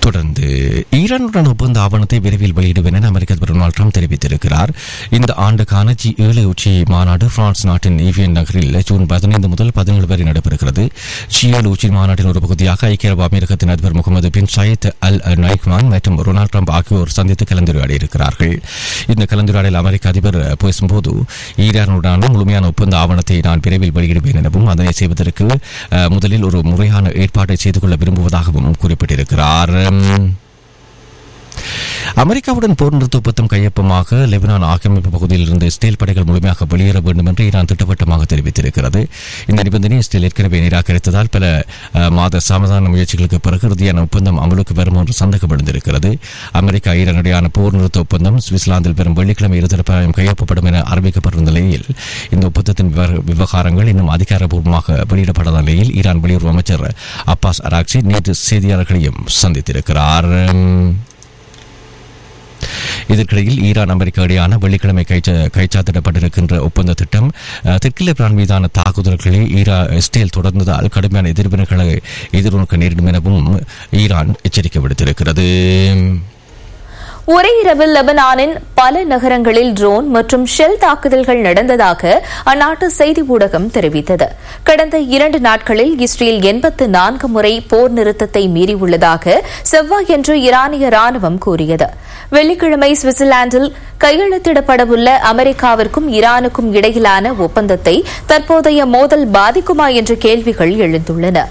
தொடர்ந்து ஈரானுடன் ஒப்பந்த ஆவணத்தை விரைவில் வெளியிடுவேன் என அமெரிக்க அதிபர் டொனால்ட் ட்ரம்ப் தெரிவித்திருக்கிறார் இந்த ஆண்டுக்கான ஜி ஏழு உச்சி மாநாடு பிரான்ஸ் நாட்டின் ஈவியன் நகரில் ஜூன் பதினைந்து முதல் பதினேழு வரை நடைபெறுகிறது ஜி ஏழு உச்சி மாநாட்டின் ஒரு பகுதியாக ஐக்கிய அரபு அமீரகத்தின் அதிபர் முகமது பின் சயத் அல் நைக்மான் மற்றும் டொனால்ட் ட்ரம்ப் ஆகியோர் சந்தித்து கலந்துரையாடி இருக்கிறார்கள் இந்த கலந்துரையாடல் அமெரிக்க அதிபர் பேசும்போது ஈரானுடனான முழுமையான ஒப்பந்த ஆவணத்தை நான் விரைவில் வெளியிடுவேன் எனவும் அதனை செய்வதற்கு அஹ், முதலில் ஒரு முறையான ஏற்பாட்டை செய்து கொள்ள விரும்புவதாகவும் குறிப்பிட்டிருக்கிறார் அமெரிக்காவுடன் போர் நிறுத்த ஒப்பந்தம் கையொப்பமாக லெபனான் ஆக்கிரமிப்பு பகுதியில் இருந்து இஸ்ரேல் படைகள் முழுமையாக வெளியேற வேண்டும் என்று ஈரான் திட்டவட்டமாக தெரிவித்திருக்கிறது இந்த நிபந்தனை இஸ்ரேல் ஏற்கனவே நிராகரித்ததால் பல அஹ், மாத சமாதான முயற்சிகளுக்கு பிறகு இறுதியான ஒப்பந்தம் அமலுக்கு வரும் என்று சந்தேகம் எழுந்திருக்கிறது அமெரிக்கா ஈரானுடையான போர் நிறுத்த ஒப்பந்தம் சுவிட்சர்லாந்தில் வரும் வெள்ளிக்கிழமை இருதரப்பாயம் கையொப்பப்படும் என அறிவிக்கப்பட்டிருந்த நிலையில் இந்த ஒப்பந்தத்தின் விவர- விவகாரங்கள் இன்னும் அதிகாரப்பூர்வமாக வெளியிடப்படாத நிலையில் ஈரான் வெளியுறவு அமைச்சர் அப்பாஸ் அராக்சி நேற்று செய்தியாளர்களையும் சந்தித்திருக்கிறார் இதற்கிடையில் ஈரான் அமெரிக்கா இடையான வெள்ளிக்கிழமை கைச்சா கைச்சாத்திடப்பட்டிருக்கின்ற ஒப்பந்த திட்டம் அஹ், தெற்கு லெபனான் மீதான தாக்குதல்களை ஈரா இஸ்ரேல் தொடர்ந்ததால் கடுமையான எதிர்வினைகளை எதிர்நோக்க நேரிடும் எனவும் ஈரான் எச்சரிக்கை விடுத்திருக்கிறது ஒரே இரவில் லெபனானின் பல நகரங்களில் ட்ரோன் மற்றும் ஷெல் தாக்குதல்கள் நடந்ததாக அந்நாட்டு செய்தி ஊடகம் தெரிவித்தது கடந்த இரண்டு நாட்களில் இஸ்ரேல் எண்பத்து நான்கு முறை போர் நிறுத்தத்தை மீறியுள்ளதாக செவ்வாயன்று ஈரானிய ராணுவம் கூறியது வெள்ளிக்கிழமை சுவிட்சர்லாந்தில் கையெழுத்திடப்படவுள்ள அமெரிக்காவிற்கும் ஈரானுக்கும் இடையிலான ஒப்பந்தத்தை தற்போதைய மோதல் பாதிக்குமா என்ற கேள்விகள் எழுந்துள்ளன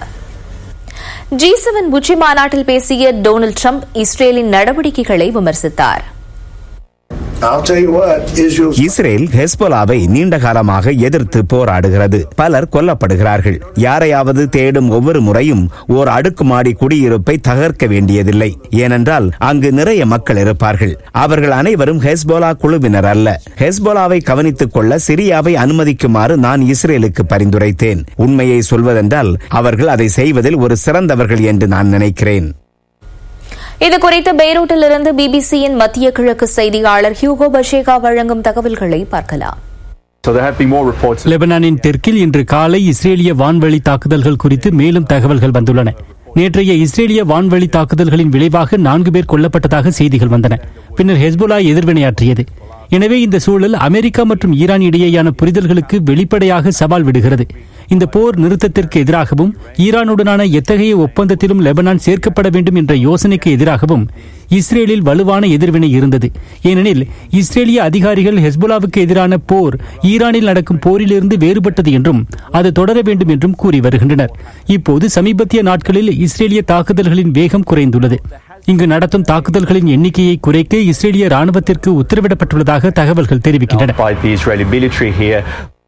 ஜி செவன் உச்சி மாநாட்டில் பேசிய டொனால்டு ட்ரம்ப் இஸ்ரேலின் நடவடிக்கைகளை விமர்சித்தார் I'll tell you what, Israel's Israel ஹெஸ்போலாவை நீண்ட காலமாக எதிர்த்து போராடுகிறது பலர் கொல்லப்படுகிறார்கள் யாரையாவது தேடும் ஒவ்வொரு முறையும் ஓர் அடுக்குமாடி குடியிருப்பை தகர்க்க வேண்டியதில்லை ஏனென்றால் அங்கு நிறைய மக்கள் இருப்பார்கள் அவர்கள் அனைவரும் ஹெஸ்போலா குழுவினர் அல்ல ஹெஸ்போலாவை கவனித்துக் கொள்ள சிரியாவை அனுமதிக்குமாறு நான் இஸ்ரேலுக்கு பரிந்துரைத்தேன் உண்மையை சொல்வதென்றால் அவர்கள் அதை செய்வதில் ஒரு சிறந்தவர்கள் என்று நான் நினைக்கிறேன் இதுகுறித்து பெய்ரூட்டிலிருந்து பிபிசியின் மத்திய கிழக்கு செய்தியாளர் ஹியூகோ பஷேகா வழங்கும் தகவல்களை பார்க்கலாம் So there have been more reports. லெபனானின் தெற்கில் இன்று காலை இஸ்ரேலிய வான்வழி தாக்குதல்கள் குறித்து மேலும் தகவல்கள் வந்துள்ளன நேற்றைய இஸ்ரேலிய வான்வழி தாக்குதல்களின் விளைவாக நான்கு பேர் கொல்லப்பட்டதாக செய்திகள் வந்தன பின்னர் ஹெஸ்புல்லா எதிர்வினையாற்றியது எனவே இந்த சூழல் அமெரிக்கா மற்றும் ஈரான் இடையேயான புரிதல்களுக்கு வெளிப்படையாக சவால் விடுகிறது இந்த போர் நிறுத்தத்திற்கு எதிராகவும் ஈரானுடனான எத்தகைய ஒப்பந்தத்திலும் லெபனான் சேர்க்கப்பட வேண்டும் என்ற யோசனைக்கு எதிராகவும் இஸ்ரேலில் வலுவான எதிர்வினை இருந்தது ஏனெனில் இஸ்ரேலிய அதிகாரிகள் ஹெஸ்புல்லாவுக்கு எதிரான போர் ஈரானில் நடக்கும் போரிலிருந்து வேறுபட்டது என்றும் அது தொடர வேண்டும் என்றும் கூறி வருகின்றனர் இப்போது சமீபத்திய நாட்களில் இஸ்ரேலிய தாக்குதல்களின் வேகம் குறைந்துள்ளது இங்கு நடத்தும் தாக்குதல்களின் எண்ணிக்கையை குறைக்க இஸ்ரேலிய ராணுவத்திற்கு உத்தரவிடப்பட்டுள்ளதாக தகவல்கள் தெரிவிக்கின்றன by the Israeli military here.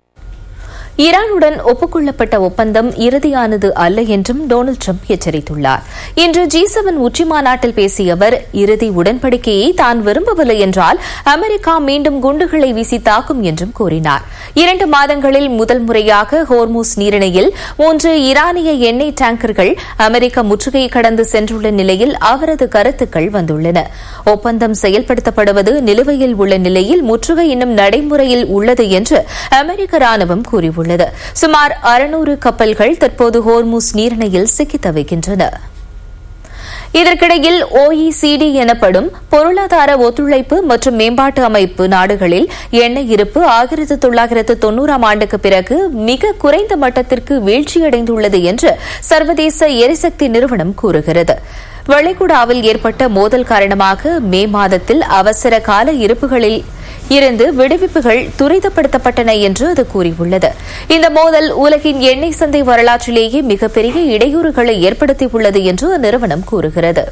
ஈரானுடன் ஒப்புக்கொள்ளப்பட்ட ஒப்பந்தம் இறுதியானது அல்ல என்றும் டொனால்டு ட்ரம்ப் எச்சரித்துள்ளார் இன்று ஜி செவன் உச்சி மாநாட்டில் பேசிய அவர் இறுதி உடன்படிக்கையை தான் விரும்பவில்லை என்றால் அமெரிக்கா மீண்டும் குண்டுகளை வீசி தாக்கும் என்றும் கூறினார் இரண்டு மாதங்களில் முதல் முறையாக ஹோர்மூஸ் நீரிணையில் மூன்று ஈரானிய எண்ணெய் டேங்கர்கள் அமெரிக்க முற்றுகையை கடந்து சென்றுள்ள நிலையில் அவரது கருத்துக்கள் வந்துள்ளன ஒப்பந்தம் செயல்படுத்தப்படுவது நிலுவையில் உள்ள நிலையில் முற்றுகை இன்னும் நடைமுறையில் உள்ளது என்று அமெரிக்க ராணுவம் கூறியுள்ளது சுமார் அறுநூறு கப்பல்கள் தற்போது ஹோர்மூஸ் நீரிணையில் சிக்கித் தவிக்கின்றன இதற்கிடையில் OECD எனப்படும் பொருளாதார ஒத்துழைப்பு மற்றும் மேம்பாட்டு அமைப்பு நாடுகளில் எண்ணெய் இருப்பு ஆயிரத்து தொள்ளாயிரத்து தொன்னூறாம் ஆண்டுக்கு பிறகு மிக குறைந்த மட்டத்திற்கு வீழ்ச்சியடைந்துள்ளது என்று சர்வதேச எரிசக்தி நிறுவனம் கூறுகிறது வளைகுடாவில் ஏற்பட்ட மோதல் காரணமாக மே மாதத்தில் அவசர கால இருப்புகளில் இருந்து விடுவிப்புகள் துரிதப்படுத்தப்பட்டன என்று அது கூறியுள்ளது இந்த மோதல் உலகின் எண்ணெய் சந்தை வரலாற்றிலேயே மிகப்பெரிய இடையூறுகளை ஏற்படுத்தியுள்ளது என்று அந்நிறுவனம் கூறுகிறது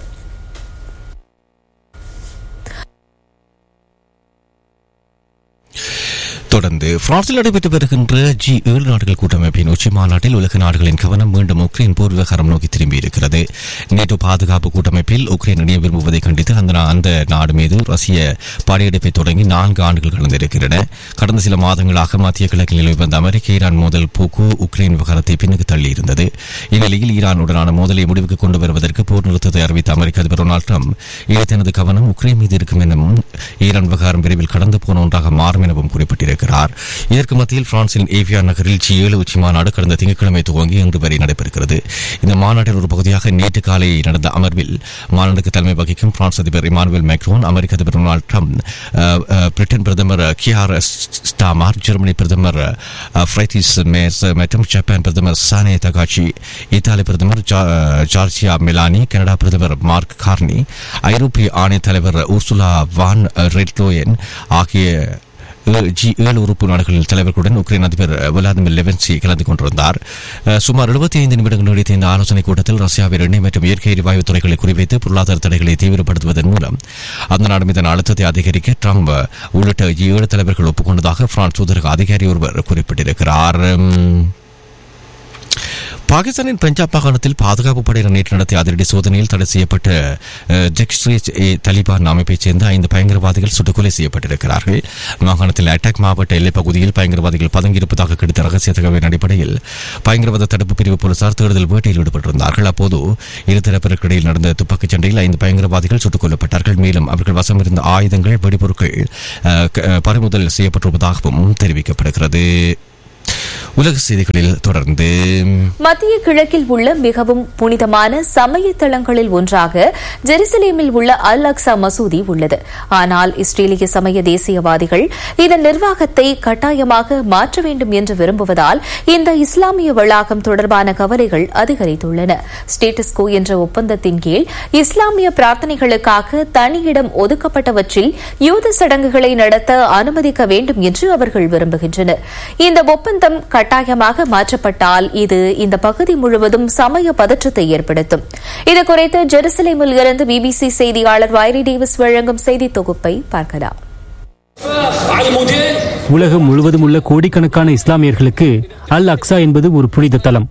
தொடர்ந்து பிரான்சில் நடைபெற்று வருகின்ற ஜி ஏழு நாடுகள் கூட்டமைப்பின் உச்சி மாநாட்டில் உலக நாடுகளின் கவனம் மீண்டும் உக்ரைன் போர் விவகாரம் நோக்கி திரும்பியிருக்கிறது நேட்டோ பாதுகாப்பு கூட்டமைப்பில் உக்ரைன் இணைய விரும்புவதை கண்டித்து அந்த நா- அந்த நாடு மீது ரஷ்ய படையெடுப்பை தொடங்கி நான்கு ஆண்டுகள் கடந்திருக்கின்றன கடந்த சில மாதங்களாக மத்திய கிழக்கில் நிலவி வந்த அமெரிக்க ஈரான் மோதல் போக்கு உக்ரைன் விவகாரத்தை பின்னுக்கு தள்ளியிருந்தது இந்நிலையில் ஈரானுடனான மோதலை முடிவுக்கு கொண்டு வருவதற்கு போர் நிறுத்தத்தை அறிவித்த அமெரிக்க அதிபர் டொனால்டு ட்ரம்ப் இனி தனது கவனம் உக்ரைன் மீது இருக்கும் எனவும் ஈரான் விவகாரம் விரைவில் கடந்து போன ஒன்றாக மாறும் எனவும் குறிப்பிட்டிருக்கிறார் தெரிவித்திருக்கிறார் இதற்கு மத்தியில் பிரான்சின் ஏவியான் நகரில் ஜி ஏழு உச்சி மாநாடு கடந்த திங்கட்கிழமை துவங்கி இன்று வரை நடைபெறுகிறது இந்த மாநாட்டின் ஒரு பகுதியாக நேற்று காலை நடந்த அமர்வில் மாநாடுக்கு தலைமை வகிக்கும் பிரான்ஸ் அதிபர் இமானுவேல் மேக்ரோன் அமெரிக்க அதிபர் டொனால்ட் ட்ரம்ப் அஹ், அஹ், பிரிட்டன் பிரதமர் கியார் ஸ்டாமார் ஜெர்மனி பிரதமர் அஹ், ஃப்ரைடிஸ் மேர்ஸ் மற்றும் ஜப்பான் பிரதமர் சானே தகாச்சி இத்தாலி பிரதமர் ஜா- ஜார்ஜியா மெலானி கனடா பிரதமர் மார்க் கார்னி ஐரோப்பிய ஆணைய தலைவர் ஊர்சுலா வான் ரெட்லோயன் ஆகிய ஏ- ஜி ஏழு உறுப்பு நாடுகளின் தலைவர்களுடன் உக்ரைன் அதிபர் விளாடிமிர் லெவன்சி கலந்து கொண்டிருந்தார் அஹ், சுமார் 75 நிமிடங்கள் நீடித்த இந்த ஆலோசனைக் கூட்டத்தில் ரஷ்யாவின் எண்ணெய் மற்றும் இயற்கை எரிவாயு துறைகளை குறிவைத்து பொருளாதார தடைகளை தீவிரப்படுத்துவதன் மூலம் அந்த நாடு மீதான அழுத்தத்தை அதிகரிக்க ட்ரம்ப் உள்ளிட்ட ஜி ஏழு தலைவர்கள் ஒப்புக்கொண்டதாக பிரான்ஸ் தூதரக அதிகாரி ஒருவர் குறிப்பிட்டிருக்கிறார் உம், பாகிஸ்தானின் பஞ்சாப் மாகாணத்தில் பாதுகாப்பு படையினர் நேற்று நடத்திய அதிரடி சோதனையில் தடை செய்யப்பட்ட அஹ், ஜெக்ஸ்ரேஜ் ஏ தலிபான் அமைப்பைச் சேர்ந்த ஐந்து பயங்கரவாதிகள் சுட்டுக்கொலை செய்யப்பட்டிருக்கிறார்கள் மாகாணத்தில் அட்டாக் மாவட்ட எல்லைப் பகுதியில் பயங்கரவாதிகள் பதுங்கியிருப்பதாக கிடைத்த ரகசிய தகவலின் அடிப்படையில் பயங்கரவாத தடுப்பு பிரிவு போலீசார் தேடுதல் வேட்டையில் ஈடுபட்டிருந்தார்கள் அப்போது இரு தரப்பினருக்கிடையில் நடந்த துப்பாக்கிச் சண்டையில் ஐந்து பயங்கரவாதிகள் சுட்டுக் கொல்லப்பட்டார்கள் மேலும் அவர்கள் வசம் இருந்த ஆயுதங்கள் வெடிபொருட்கள் அஹ், க- அஹ், பறிமுதல் செய்யப்பட்டிருப்பதாகவும் தெரிவிக்கப்படுகிறது உலக செய்திகளில் தொடர்ந்து மத்திய கிழக்கில் உள்ள மிகவும் புனிதமான சமய தலங்களில் ஒன்றாக ஜெருசலேமில் உள்ள அல் அக்ஸா மசூதி உள்ளது ஆனால் இஸ்ரேலிய சமய தேசியவாதிகள் இதன் நிர்வாகத்தை கட்டாயமாக மாற்ற வேண்டும் என்று விரும்புவதால் இந்த இஸ்லாமிய வளாகம் தொடர்பான கவலைகள் அதிகரித்துள்ளன ஸ்டேட்டஸ் கோ என்ற ஒப்பந்தத்தின் கீழ் இஸ்லாமிய பிரார்த்தனைகளுக்காக தனியிடம் ஒதுக்கப்பட்டவற்றில் யூத சடங்குகளை நடத்த அனுமதிக்க வேண்டும் என்று அவர்கள் விரும்புகின்றனர் இந்த ஒப்பந்தம் கட்டாயமாக மாற்றப்பட்டால் இது இந்த பகுதி முழுவதும் சமய பதற்றத்தை ஏற்படுத்தும் இது குறித்து ஜெருசலேமில் இருந்து பிபிசி செய்தியாளர் வைரி டேவிஸ் வழங்கும் செய்தி தொகுப்பை பார்க்கலாம் உலகம் முழுவதும் உள்ள கோடிக்கணக்கான இஸ்லாமியர்களுக்கு அல் அக்ஸா என்பது ஒரு புனித தலம்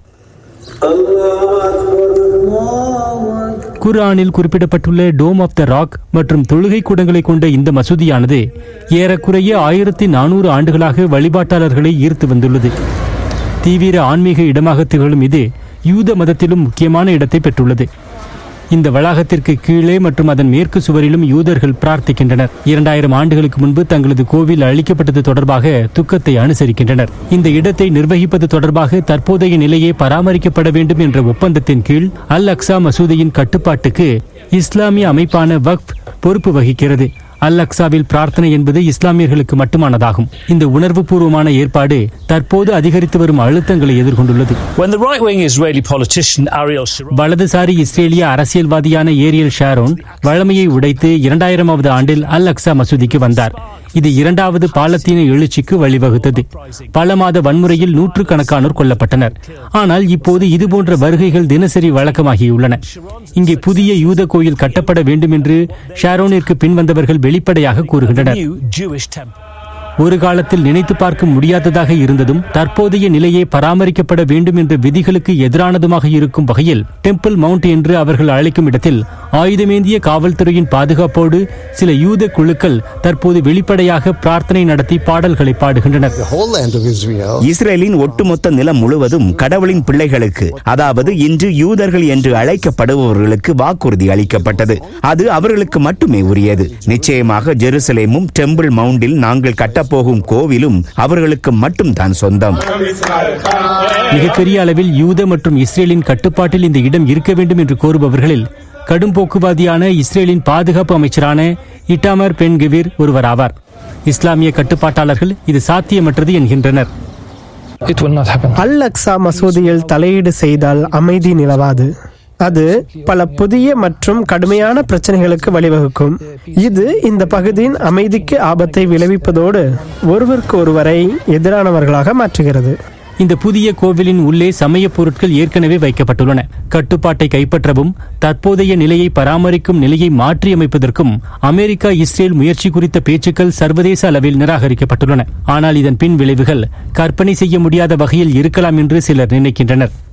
குர்ஆனில் குறிப்பிடப்பட்டுள்ள டோம் ஆஃப் த ராக் மற்றும் தொழுகை கூடங்களை கொண்ட இந்த மசூதியானது ஏறக்குறைய ஆயிரத்தி நானூறு ஆண்டுகளாக வழிபாட்டாளர்களை ஈர்த்து வந்துள்ளது தீவிர ஆன்மீக இடமாக திகழும் இது யூத மதத்திலும் முக்கியமான இடத்தை பெற்றுள்ளது இந்த வளாகத்திற்கு கீழே மற்றும் அதன் மேற்கு சுவரிலும் யூதர்கள் பிரார்த்திக்கின்றனர் இரண்டாயிரம் ஆண்டுகளுக்கு முன்பு தங்களது கோவில் அழிக்கப்பட்டது தொடர்பாக துக்கத்தை அனுசரிக்கின்றனர் இந்த இடத்தை நிர்வகிப்பது தொடர்பாக தற்போதைய நிலையே பராமரிக்கப்பட வேண்டும் என்ற ஒப்பந்தத்தின் கீழ் அல் அக்ஸா மசூதியின் கட்டுப்பாட்டுக்கு இஸ்லாமிய அமைப்பான வக்ஃப் பொறுப்பு வகிக்கிறது அல் அக்ஸாவில் பிரார்த்தனை என்பது இஸ்லாமியர்களுக்கு மட்டுமானதாகும் இந்த உணர்வுபூர்வமான ஏற்பாடு தற்போது அதிகரித்து வரும் அழுத்தங்களை எதிர்கொண்டுள்ளது When the right wing Israeli politician Ariel Sharon வலதுசாரி இஸ்ரேலிய அரசியல்வாதியான ஏரியல் ஷாரோன் வழமையை உடைத்து இரண்டாயிரமாவது ஆண்டில் அல் அக்ஸா மசூதிக்கு வந்தார் இது இரண்டாவது பாலத்தீன எழுச்சிக்கு வழிவகுத்தது பல மாத வன்முறையில் நூற்றுக்கணக்கானோர் கொல்லப்பட்டனர் ஆனால் இப்போது இதுபோன்ற வருகைகள் தினசரி வழக்கமாகியுள்ளன இங்கே புதிய யூத கோயில் கட்டப்பட வேண்டும் என்று ஷாரோனிற்கு பின்வந்தவர்கள் வெளிப்படையாக கூறுகின்றனர் new Jewish temple. ஒரு காலத்தில் நினைத்து பார்க்க முடியாததாக இருந்ததும் தற்போதைய நிலையை பராமரிக்கப்பட வேண்டும் என்ற விதிகளுக்கு எதிரானதுமாக இருக்கும் வகையில் டெம்பிள் மவுண்ட் என்று அவர்கள் அழைக்கும் இடத்தில் ஆயுதமேந்திய காவல்துறையின் பாதுகாப்போடு சில யூத குழுக்கள் தற்போது வெளிப்படையாக பிரார்த்தனை நடத்தி பாடல்களை பாடுகின்றனர் the whole land of Israel. இஸ்ரேலின் ஒட்டுமொத்த நிலம் முழுவதும் கடவுளின் பிள்ளைகளுக்கு அதாவது இன்று யூதர்கள் என்று அழைக்கப்படுபவர்களுக்கு வாக்குறுதி அளிக்கப்பட்டது அது அவர்களுக்கு மட்டுமே உரியது நிச்சயமாக ஜெருசலேமும் டெம்பிள் மவுண்டில் நாங்கள் கட்டப்போகும் கோவிலும் அவர்களுக்கு மட்டும்தான் சொந்தம் மிகப்பெரிய அளவில் யூத மற்றும் இஸ்ரேலின் கட்டுப்பாட்டில் இந்த இடம் இருக்க வேண்டும் என்று கோருபவர்களில் கடும் போக்குவாதியான இஸ்ரேலின் பாதுகாப்பு அமைச்சரான இட்டாமர் பென் கெவிர் ஒருவர் ஆவார் இஸ்லாமிய கட்டுப்பாட்டாளர்கள் இது சாத்தியமற்றது என்கின்றனர் It will not happen. அல் அக்ஸா மசூதியில் தலையீடு செய்தால் அமைதி நிலவாது அது பல புதிய மற்றும் கடுமையான பிரச்சனைகளுக்கு வழிவகுக்கும் இது இந்த பகுதியின் அமைதிக்கு ஆபத்தை விளைவிப்பதோடு ஒருவருக்கு ஒருவரை எதிரானவர்களாக மாற்றுகிறது இந்த புதிய கோவிலின் உள்ளே சமய பொருட்கள் ஏற்கனவே வைக்கப்பட்டுள்ளன கட்டுப்பாட்டை கைப்பற்றவும் தற்போதைய நிலையை பராமரிக்கும் நிலையை மாற்றியமைப்பதற்கும் அமெரிக்கா இஸ்ரேல் முயற்சி குறித்த பேச்சுக்கள் சர்வதேச அளவில் நிராகரிக்கப்பட்டுள்ளன ஆனால் இதன் பின் விளைவுகள் கற்பனை செய்ய முடியாத வகையில் இருக்கலாம் என்று சிலர் நினைக்கின்றனர்